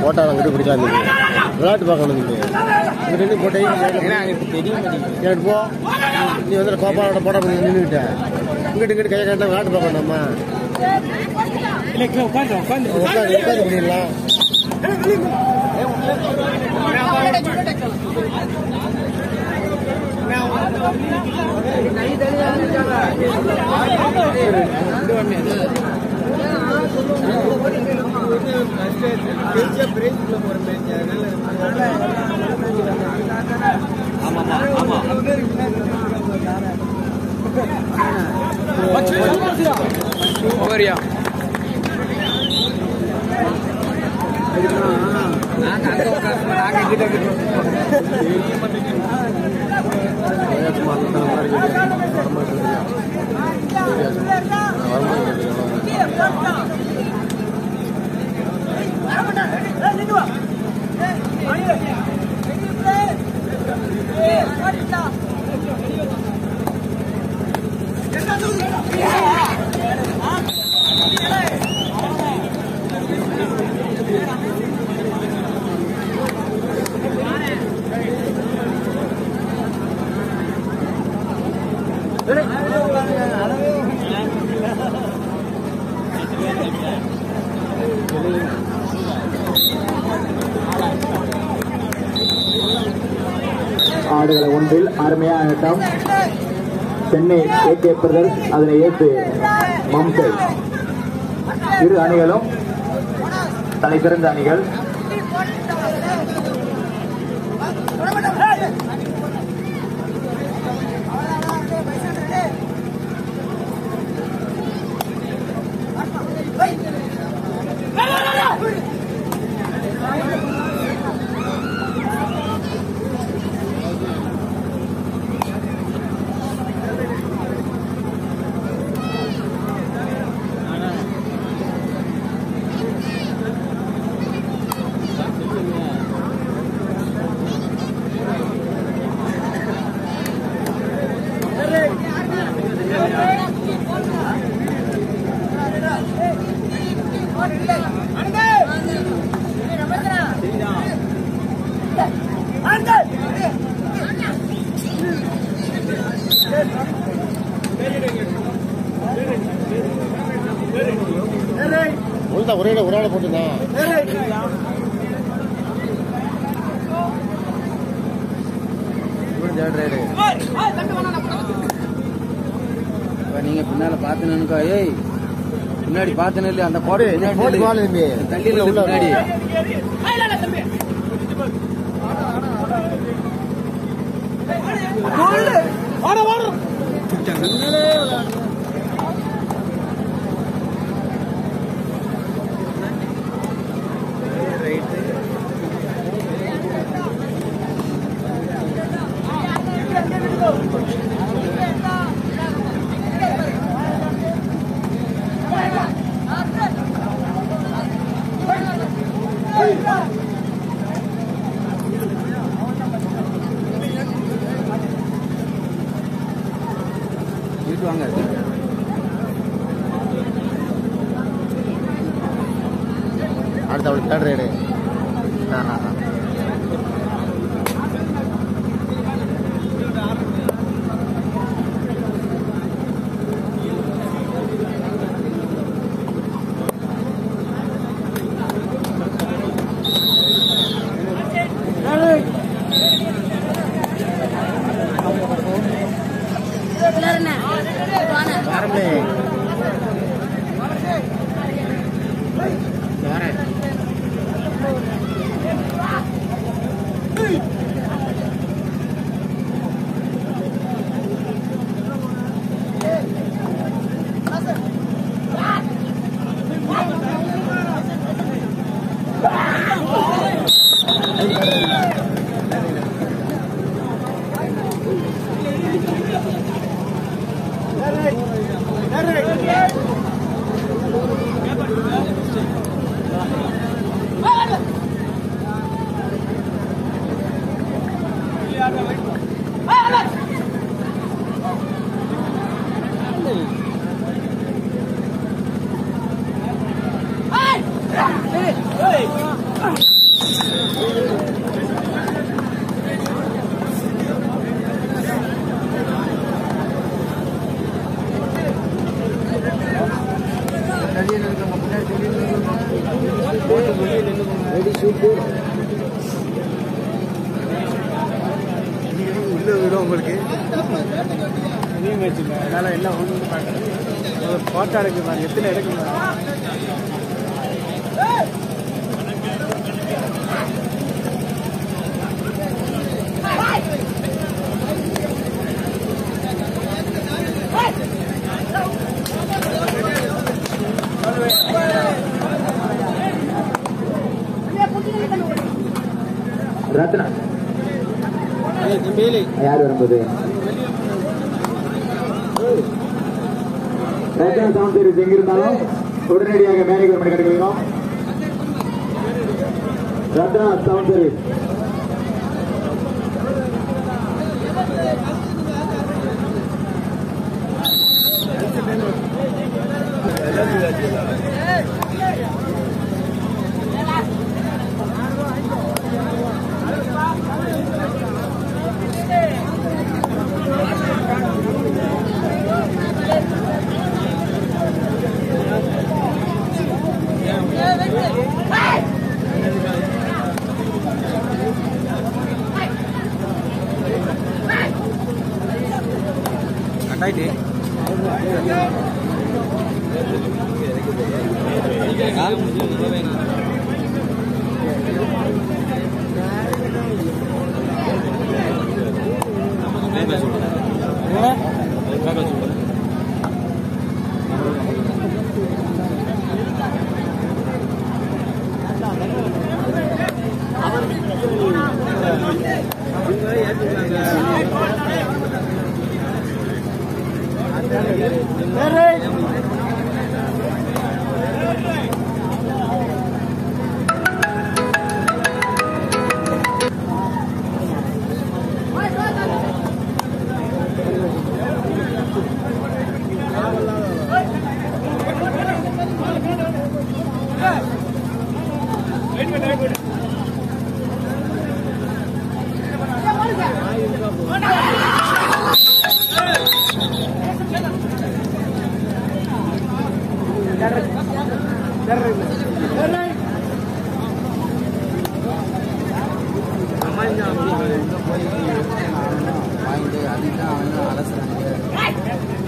போட்டா அங்கிட்டு பிடிக்கலாம் தம்பி விளையாட்டு பார்க்கணும் தம்பி இங்க ரெண்டு போட்டை தெரியும் கேட்டு போ நீ வந்து கோபாலோட போட்டா பண்ணி நின்றுக்கிட்ட இங்கிட்டு இங்கிட்டு கையை காட்டினா விளையாட்டு பார்க்கணும்மா உட்காந்து உட்காந்து உட்காந்து உட்காந்து பண்ணிடலாம் ஆமாமா ஆமா ஓவரியா நாங்க அங்க உட்காந்து நாங்க இங்கிட்ட விளையாட்டு மாத்திரம் மாதிரி கேட்டு வரமாட்டேன் வரமாட்டேன் ஆடுகளை ஒன்றில் அருமையான ஆட்டம் சென்னை ஏகே பிரதர்ஸ் அதனை ஏற்று மம்சை இரு அணிகளும் தலை சிறந்த அணிகள் ஒழுங்கா ஒரே ஒரு ஆளை போட்டுதான் இப்ப நீங்க பின்னால பாத்துனுக்கா ஏய் பின்னாடி பாத்துனு இல்லையா அந்த கோடை பின்னாடி போட்டு நில்லு. வாழ தம்பி தள்ளி நில்லு உள்ள பின்னாடி வீட்டு வாங்க அடுத்த அவளுக்கு தேர்ட் ரைடு ஆரம்பி வரேன் உங்களுக்கு பெரிய மேட்ச் இல்லை அதனால எல்லாம் ஒன்று வந்து பார்க்குறேன் ஒரு ஃபோட்டோ எடுக்க பாருங்க எத்தனை எடுக்க பாருங்க ரத்னா யார் வரும்போது ரத்னா சவுண்ட் சர்வீஸ் எங்கிருந்தாலும் உடனடியாக மேனேஜர் பண்ணி கிடைக்கிறோம் ரத்னா சவுண்ட் சர்வீஸ் கட்டாயிட்டு வாங்கிட்டு அதுக்கு தான் அவன் அலசுறாங்க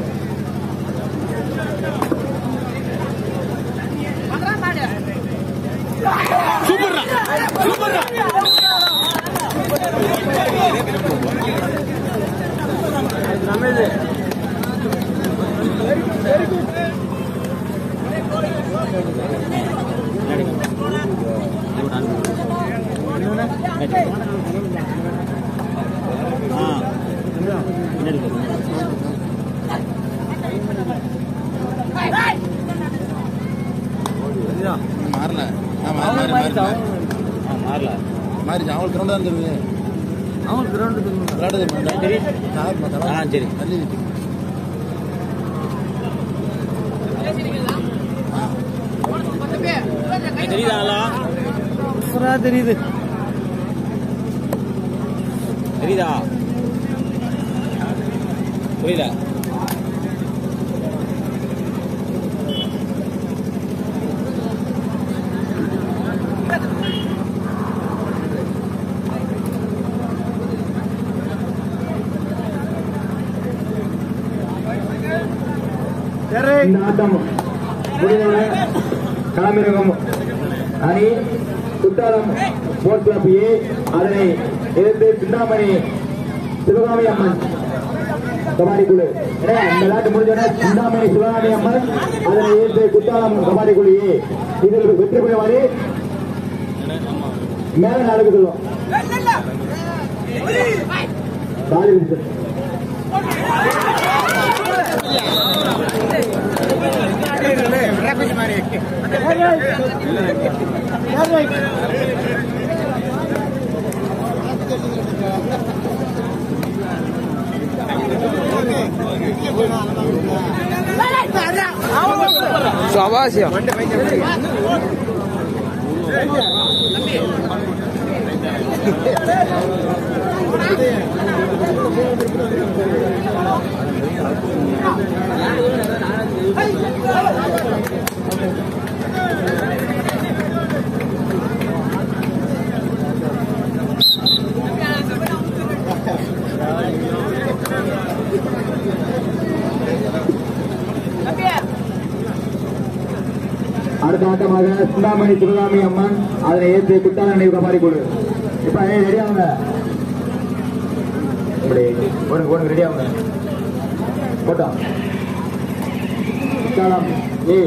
மாறல மாறல மாறல மாறிச்சு அவங்களுக்கு கிரௌண்ட் தான் தெரியுது அவன் கிரவுண்டு விளையாடுது ஆ சரி தள்ளி இருக்கு தெரியுதாங்களா சூப்பரா தெரியுது தெரியுதா புரியல இந்த ஆட்டம் முடிந்தவுடன் களமிறங்கும் அணி குற்றாலம் ஸ்போர்ட்ஸ் கிளப் ஏ அதனை எதிர்த்து சிந்தாமணி சிவகாமி அம்மன் கபாடி குழு எனவே இந்த விளையாட்டு முடிஞ்சவுடன் சிந்தாமணி சிவகாமி அம்மன் அதனை எதிர்த்து குற்றாலம் கபாடி குழு ஏ இதில் வெற்றி பெறுமாறு மேல நடக்கு சொல்லும் காலி விரிசல். சுவாபாசியம் அடுத்த ஆட்டமாக சிந்தாமணி சிவகாமி அம்மன் அதனை ஏற்று குத்தால நினைவு மாறி கொடு இப்ப ரெடி ஆகுங்க இப்படி ஓடுங்க ஓடுங்க ரெடி ஆகுங்க போட்டோம் குத்தாலம் ஏ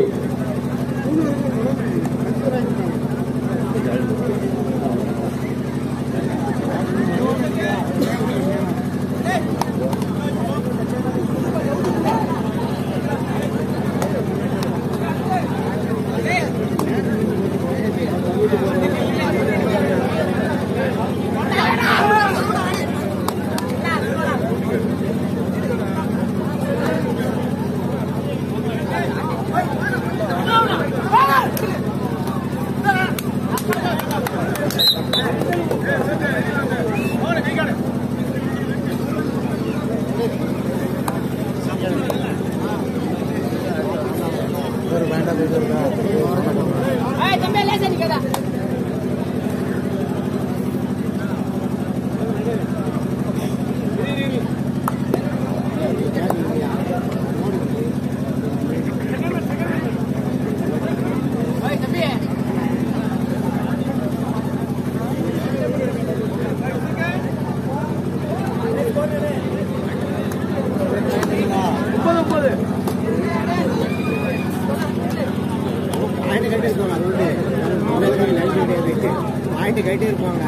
Ay, también le hacen y queda. Ay, también. Point கட்டி இருப்பாங்க அது வந்து லைட் கிடையாது பாயிண்ட் கட்டி இருப்பாங்க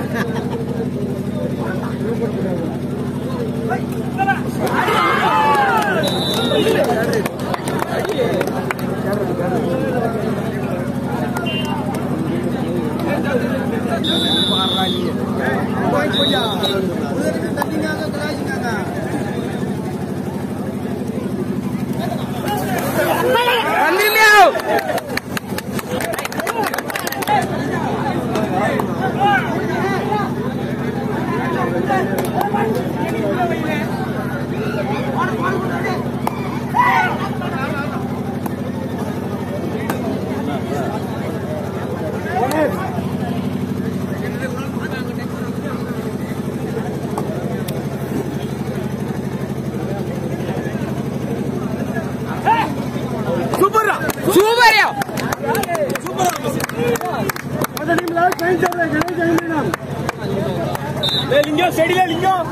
லிங்கம் செடியில லிங்கம்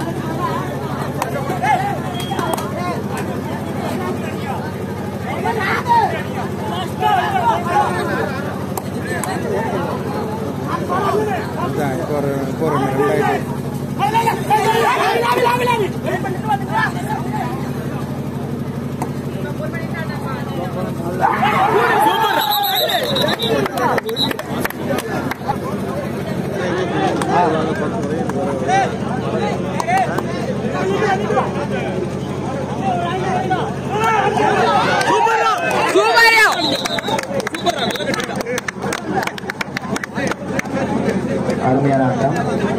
அருமையான ஆட்டம்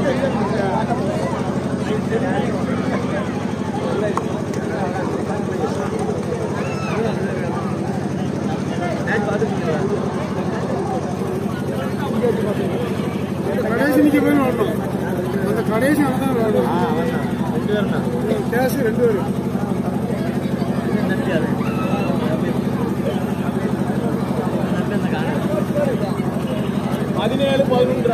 கடைசி நிக்க போய் வரணும் அந்த கடைசி தான் வரணும் கேஸ் ரெண்டு பேரும் பதினேழு பதினொன்றா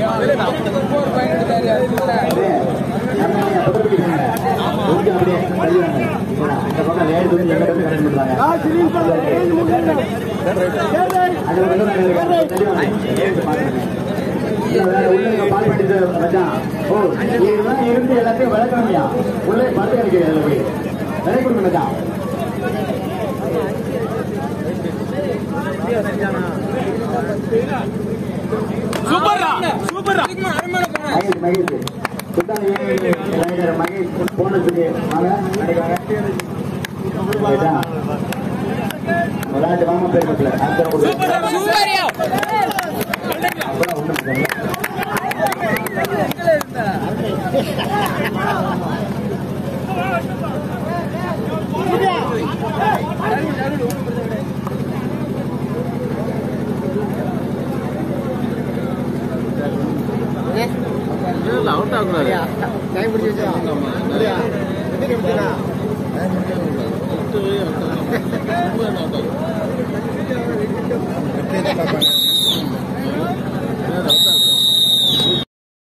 இந்த பக்கம் லேட் வந்து எங்க வந்து கனெக்ட் பண்றாங்க அது வந்து நான் இல்ல, வேற உள்ள நீங்க பால் பண்ணிட்டு மச்சான் ஓ இதெல்லாம் இருந்து எல்லாத்தையும் விளக்கணும்யா உள்ளே பார்த்து எனக்கு அதுல போய் விலை கொடுங்க மச்சான் சூப்பர்ரா சூப்பர்ரா மகேஷ் மகேஷ் சுல்தான் ரைடர் மகேஷ் போன சொல்லி வாங்க நடிக்காங்க விளையாட்டு வாங்க பேர் மக்கள் ஆன்சர் கொடுங்க அப்புறம் ஒண்ணும் இல்லை. அவுட் ஆகக்கூடாது டைம் பிடிச்சி வச்சா பார்ப்பாங்க